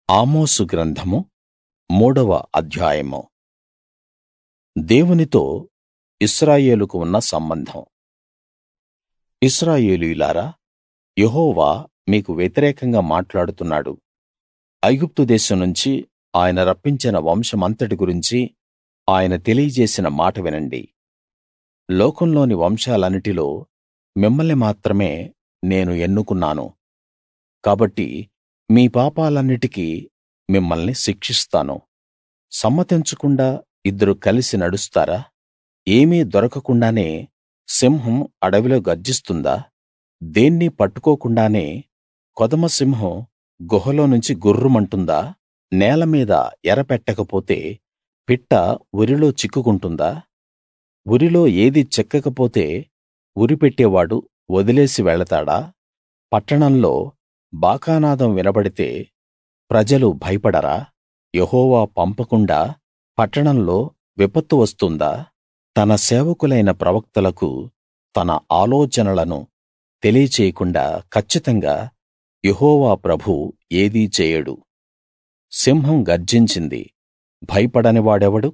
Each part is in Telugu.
ఆమోసు గ్రంథము మూడవ అధ్యాయము దేవునితో ఇశ్రాయేలుకు ఉన్న సంబంధం ఇశ్రాయేలీయులారా యెహోవా మీకు వ్యతిరేకంగా మాట్లాడుతున్నాడు ఐగుప్తు దేశం నుంచి ఆయన రప్పించిన వంశమంతటి గురించి ఆయన తెలియజేసిన మాట వినండి లోకంలోని వంశాలన్నిటిలో మిమ్మల్ని మాత్రమే నేను ఎన్నుకున్నాను కాబట్టి మీ పాపాలన్నిటికీ మిమ్మల్ని శిక్షిస్తాను సమ్మతించకుండా ఇద్దరు కలిసి నడుస్తారా ఏమీ దొరకకుండానే సింహం అడవిలో గర్జిస్తుందా దేన్నీ పట్టుకోకుండానే కొదమ సింహం గుహలో నుంచి గుర్రుమంటుందా నేల మీద ఎర పెట్టకపోతే పిట్ట ఉరిలో చిక్కుకుంటుందా ఉరిలో ఏదీ చిక్కకపోతే ఉరి పెట్టేవాడు వదిలేసి వెళతాడా పట్టణంలో బాకానాదం వినబడితే ప్రజలు భయపడరా యెహోవా పంపకుండా పట్టణంలో విపత్తు వస్తుందా తన సేవకులైన ప్రవక్తలకు తన ఆలోచనలను తెలియచేయకుండా కచ్చితంగా యెహోవా ప్రభువు ఏదీ చేయడు సింహం గర్జించింది భయపడని వాడెవడు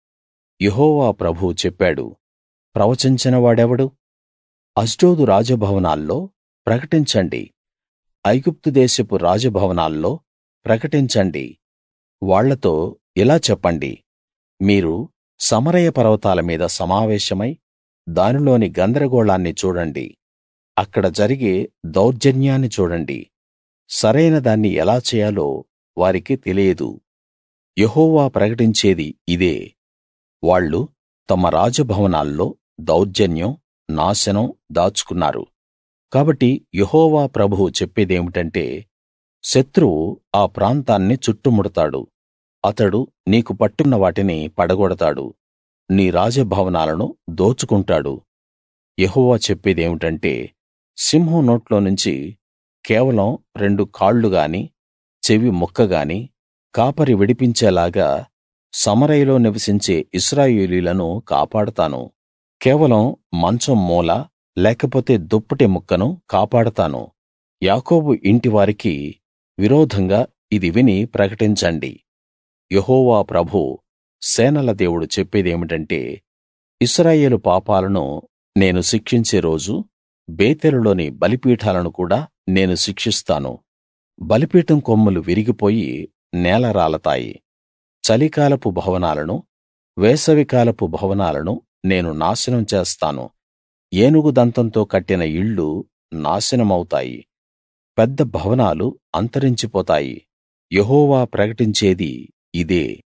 యెహోవా ప్రభువు చెప్పాడు ప్రవచించని వాడెవడు అష్డోదు రాజభవనాల్లో ప్రకటించండి ఐగుప్తు దేశపు రాజభవనాల్లో ప్రకటించండి వాళ్ళతో ఇలా చెప్పండి మీరు సమరయ పర్వతాల మీద సమావేశమై దానిలోని గందరగోళాన్ని చూడండి అక్కడ జరిగే దౌర్జన్యాన్ని చూడండి సరైన దాన్ని ఎలా చేయాలో వారికి తెలియదు యెహోవా ప్రకటించేది ఇదే వాళ్ళు తమ రాజభవనాల్లో దౌర్జన్యం నాశనం దాచుకున్నారు కాబట్టి యెహోవా ప్రభువు చెప్పేదేమిటంటే శత్రువు ఆ ప్రాంతాన్ని చుట్టుముడతాడు అతడు నీకు పట్టున్న వాటిని పడగొడతాడు నీ రాజభవనాలను దోచుకుంటాడు యెహోవా చెప్పేదేమిటంటే సింహం నోట్లో నుంచి కేవలం రెండు కాళ్ళు గాని చెవి ముక్క గాని కాపరి విడిపించేలాగా సమరయలో నివసించే ఇశ్రాయేలీయులను కాపాడతాను కేవలం మంచం మూల లేకపోతే దుప్పటి ముక్కను కాపాడతాను యాకోబు ఇంటివారికి విరోధంగా ఇది విని ప్రకటించండి యెహోవా ప్రభువు సేనల దేవుడు చెప్పేదేమిటంటే ఇశ్రాయేలు పాపాలను నేను శిక్షించే రోజు బేతేలులోని బలిపీఠాలను కూడా నేను శిక్షిస్తాను బలిపీఠం కొమ్ములు విరిగిపోయి నేలరాలతాయి చలికాలపు భవనాలను వేసవికాలపు భవనాలను నేను నాశనం చేస్తాను ఏనుగు దంతంతో కట్టిన ఇళ్ళు నాశనమవుతాయి పెద్ద భవనాలు అంతరించిపోతాయి యెహోవా ప్రకటించేది ఇదే